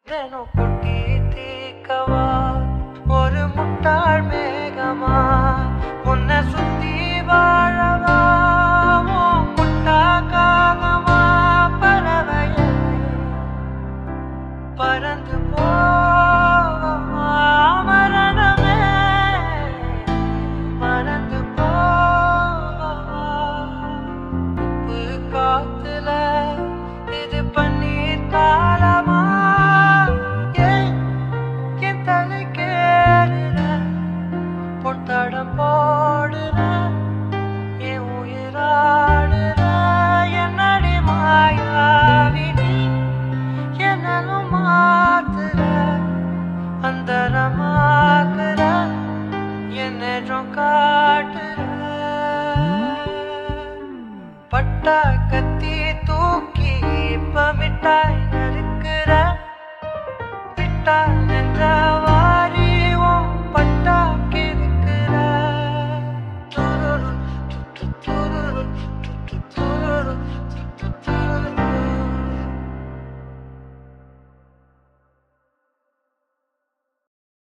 தினம் கொட்டி தீக்கவா ஒரு முட்டாள் மேகமா உன்னை சுத்தி வாழவா உன் முட்டா காகமா பறவையே பறந்து போவமா மரணமே மறந்து போவமா உப்பு காத்துல இது பன்னீர் காலமா ஏன் என் தலை கேடுற பொட்டடம் போடுற என் உயிராடுற என்னடி மாயாவினி என்னலும் மாத்துற அந்தரமாக்குற என்னும் காட்டுற பட்டா கத்தி தூக்கி இப்ப மிட்டாய் நறுக்குற விட்டா